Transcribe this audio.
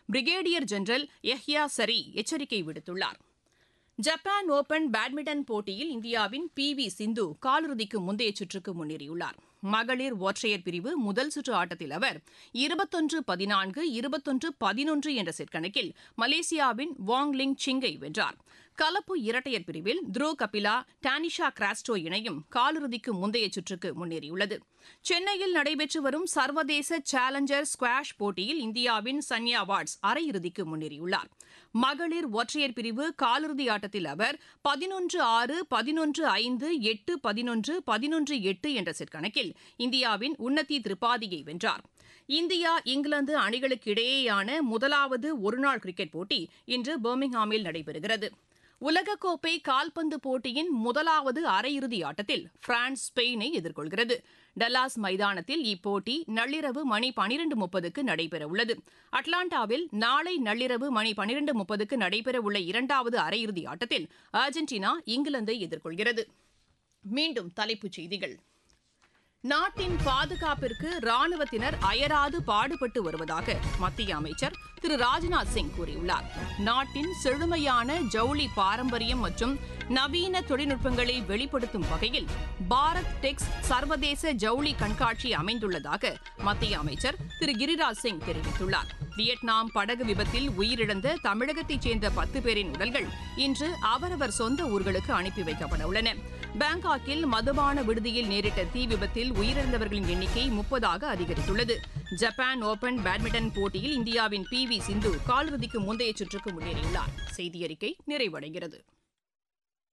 brigadier general Yahya சரி எச்சரிக்கை விடுத்துள்ளார் ஜப்பான் ஓபன் பேட்மிண்டன் போட்டியில் இந்தியாவின் பி வி சிந்து காலிறுதிக்கு முந்தைய சுற்றுக்கு முன்னேறியுள்ளார் மகளிர் ஒற்றையர் பிரிவு முதல் சுற்று ஆட்டத்தில் அவர் இருபத்தொன்று பதினான்கு இருபத்தொன்று பதினொன்று என்ற செட் கணக்கில் மலேசியாவின் வாங் லிங் சிங்கை வென்றார் கலப்பு இரட்டையர் பிரிவில் த்ரோ கபிலா டானிஷா கிராஸ்டோ இணையும் காலிறுதிக்கு முந்தைய சுற்றுக்கு முன்னேறியுள்ளது சென்னையில் நடைபெற்று வரும் சர்வதேச சேலஞ்சர் ஸ்குவாஷ் போட்டியில் இந்தியாவின் சன்யா வாட்ஸ் அரையிறுதிக்கு முன்னேறியுள்ளார் மகளிர் ஒற்றையர் பிரிவு காலிறுதி ஆட்டத்தில் அவர் பதினொன்று ஆறு பதினொன்று ஐந்து எட்டு பதினொன்று பதினொன்று எட்டு என்ற செட் கணக்கில் இந்தியாவின் உன்னதி திரிபாதியை வென்றார் இந்தியா இங்கிலாந்து அணிகளுக்கு இடையேயான முதலாவது ஒருநாள் கிரிக்கெட் போட்டி இன்று பர்மிங்ஹாமில் நடைபெறுகிறது உலகக்கோப்பை கால்பந்து போட்டியின் முதலாவது அரையிறுதி ஆட்டத்தில் பிரான்ஸ் ஸ்பெயினை எதிர்கொள்கிறது டல்லாஸ் மைதானத்தில் இப்போட்டி நள்ளிரவு மணி பனிரெண்டு முப்பதுக்கு நடைபெறவுள்ளது அட்லாண்டாவில் நாளை நள்ளிரவு மணி பனிரெண்டு முப்பதுக்கு நடைபெறவுள்ள இரண்டாவது அரையிறுதி ஆட்டத்தில் அர்ஜென்டினா இங்கிலாந்தை எதிர்கொள்கிறது மீண்டும் தலைப்புச் செய்திகள் நாட்டின் பாதுகாப்பிற்கு ராணுவத்தினர் அயராது பாடுபட்டு வருவதாக மத்திய அமைச்சர் திரு ராஜ்நாத் சிங் கூறியுள்ளார் நாட்டின் செழுமையான ஜவுளி பாரம்பரியம் மற்றும் நவீன தொழில்நுட்பங்களை வெளிப்படுத்தும் வகையில் பாரத் டெக்ஸ் சர்வதேச ஜவுளி கண்காட்சி அமைந்துள்ளதாக மத்திய அமைச்சர் திரு கிரிராஜ் சிங் தெரிவித்துள்ளார் வியட்நாம் படகு விபத்தில் உயிரிழந்த தமிழகத்தைச் சேர்ந்த பத்து பேரின் உடல்கள் இன்று அவரவர் சொந்த ஊர்களுக்கு அனுப்பி வைக்கப்பட உள்ளன பாங்காக்கில் மதுபான விடுதியில் நேரிட்ட தீ விபத்தில் உயிரிழந்தவர்களின் எண்ணிக்கை முப்பதாக அதிகரித்துள்ளது ஜப்பான் ஓபன் பேட்மிண்டன் போட்டியில் இந்தியாவின் பி வி சிந்து காலிறுதிக்கு முந்தைய சுற்றுக்கு முன்னேறியுள்ளார் செய்தியறிக்கை நிறைவடைகிறது